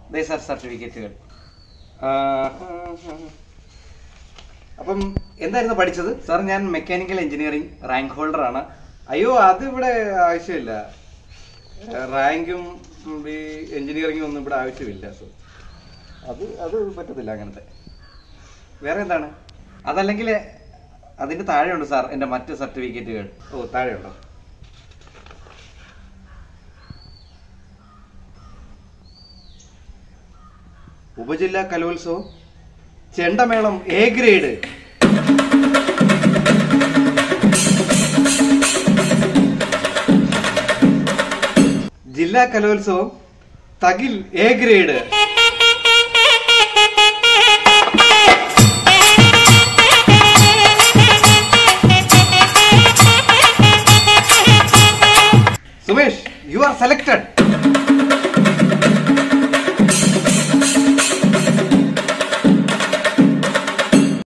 ദേ sir സർട്ടിഫിക്കറ്റുകൾ അപ്പം എന്തായിരുന്നു പഠിച്ചത് സാർ ഞാൻ മെക്കാനിക്കൽ എഞ്ചിനീയറിംഗ് റാങ്ക് ഹോൾഡർ ആണ് അയ്യോ അത് ഇവിടെ ആവശ്യമില്ല റാങ്കും ഈ എഞ്ചിനീയറിംഗും ഒന്നും ഇവിടെ ആവശ്യമില്ല സാർ അത് അത് പറ്റത്തില്ല അങ്ങനത്തെ വേറെ എന്താണ് അതല്ലെങ്കിൽ അതിന്റെ താഴെയുണ്ട് സാർ എൻ്റെ മറ്റ് സർട്ടിഫിക്കറ്റുകൾ ഓ താഴെയുണ്ടോ ഉപജില്ലാ കലോത്സവം ചെണ്ടമേളം എ ഗ്രേഡ് ജില്ലാ കലോത്സവം തകിൽ എ ഗ്രേഡ്